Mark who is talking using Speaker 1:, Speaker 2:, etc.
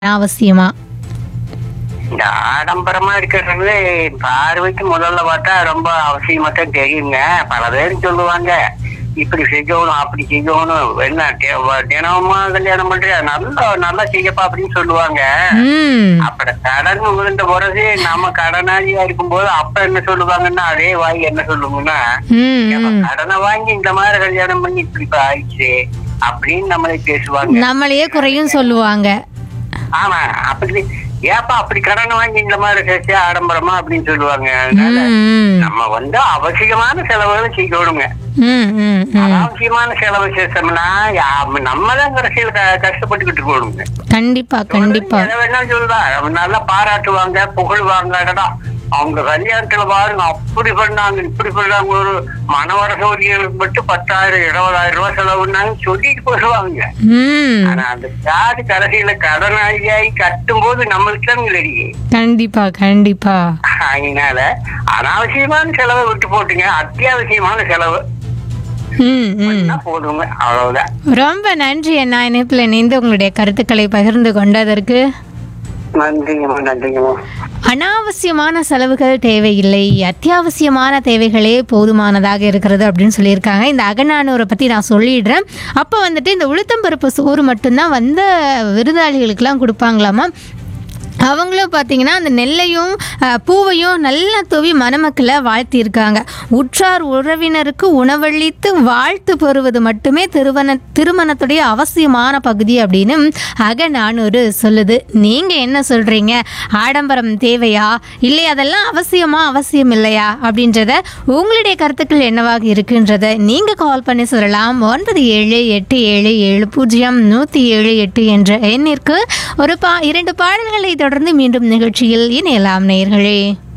Speaker 1: அவசியமா
Speaker 2: இந்த ஆடம்பரமா இருக்கிறது பார்வைக்கு முதல்ல பார்த்தா ரொம்ப அவசியமா தான் தெரியுங்க பல பேரும் சொல்லுவாங்க இப்படி செய்யணும் அப்படி செய்யணும் என்ன தே- தினமுமா கல்யாணம் பண்றியா நல்லா நல்லா செய்யப்பா அப்படின்னு சொல்லுவாங்க
Speaker 1: ம்
Speaker 2: அப்படி கடன் விழுந்த பிறகு நம்ம கடனாளியா இருக்கும்போது அப்ப என்ன சொல்லுவாங்கன்னா அதே வாய் என்ன சொல்லுங்கன்னா
Speaker 1: ம்
Speaker 2: "ஏப்பா,
Speaker 1: ம்.
Speaker 2: கடனை வாங்கி இந்த மாதிரி கல்யாணம் பண்ணி இப்படி இப்ப ஆயிடுச்சு அப்படின்னு நம்மளே பேசுவாங்க
Speaker 1: நம்மளையே குறையும் சொல்லுவாங்க
Speaker 2: ஆமா அப்படி ஏப்பா அப்படி கடன் வாங்கி இந்த மாதிரி சேர்த்து ஆடம்பரமா அப்படின்னு சொல்லுவாங்க அதனால
Speaker 1: ம்,
Speaker 2: நம்ம வந்து அவசியமான செலவுகளை செய்யணுங்க
Speaker 1: ம், ம், ம்.
Speaker 2: அனாவசியமான செலவு சேர்த்தோம்னா யா- நம்மதான் கடைசியில் க- கஷ்டப்பட்டுக்கிட்டு இருக்கணுங்க
Speaker 1: கண்டிப்பா கண்டிப்பா
Speaker 2: எதை வேணாலும் சொல்லுவா அவங்க நல்லா பாராட்டுவாங்க புகழ்வாங்க அடடா அவங்க கல்யாணத்துல பாருங்க அப்படி பண்ணாங்க இப்படி பண்ணாங்க ஒரு மனவர சௌரியங்களுக்கு மட்டும் பத்தாயிரம் இருபதாயிரம் ரூபாய் செலவுனாங்க சொல்லிட்டு போடுவாங்க
Speaker 1: ம்
Speaker 2: ஆனா அந்த ஜாதி கடைசியில கடனாளியாகி கட்டும் போது நம்மளுக்கு தான் தெரியும்
Speaker 1: கண்டிப்பா கண்டிப்பா
Speaker 2: அதனால அனாவசியமான செலவை விட்டு போட்டுங்க அத்தியாவசியமான செலவு
Speaker 1: ம் ம்
Speaker 2: பண்ணா போதுங்க அவ்வளவுதான்
Speaker 1: ரொம்ப நன்றி அண்ணா இணைப்பில் இணைந்து உங்களுடைய கருத்துக்களை பகிர்ந்து கொண்டதற்கு
Speaker 2: நன்றிங்கம்மா நன்றிங்கம்மா
Speaker 1: அனாவசியமான செலவுகள் தேவையில்லை அத்தியாவசியமான தேவைகளே போதுமானதாக இருக்கிறது அப்படின்னு சொல்லியிருக்காங்க இந்த அகநானூரை பற்றி நான் சொல்லிடுறேன் அப்போ வந்துட்டு இந்த உளுத்தம்பருப்பு சோறு மட்டும்தான் வந்த விருந்தாளிகளுக்கெல்லாம் கொடுப்பாங்களாமா அவங்களும் பார்த்தீங்கன்னா அந்த நெல்லையும் அஹ், பூவையும் நல்லா தூவி மணமக்களை வாழ்த்தியிருக்காங்க உற்றார் உறவினருக்கு உணவளித்து வாழ்த்து பெறுவது மட்டுமே திருமண திருமணத்துடைய அவசியமான பகுதி அப்படின்னு அகநானூறு சொல்லுது நீங்கள் என்ன சொல்கிறீங்க ஆடம்பரம் தேவையா இல்லை அதெல்லாம் அவசியமா அவசியம் இல்லையா அப்படின்றத உங்களுடைய கருத்துக்கள் என்னவாக இருக்குன்றத நீங்கள் கால் பண்ணி சொல்லலாம் ஒன்பது ஏழு எட்டு ஏழு ஏழு பூஜ்ஜியம் நூற்றி ஏழு எட்டு என்ற எண்ணிற்கு ஒரு பா இரண்டு பாடல்களை தொடர்ந்து மீண்டும் நிகழ்ச்சியில் இணையலாம் நேயர்களே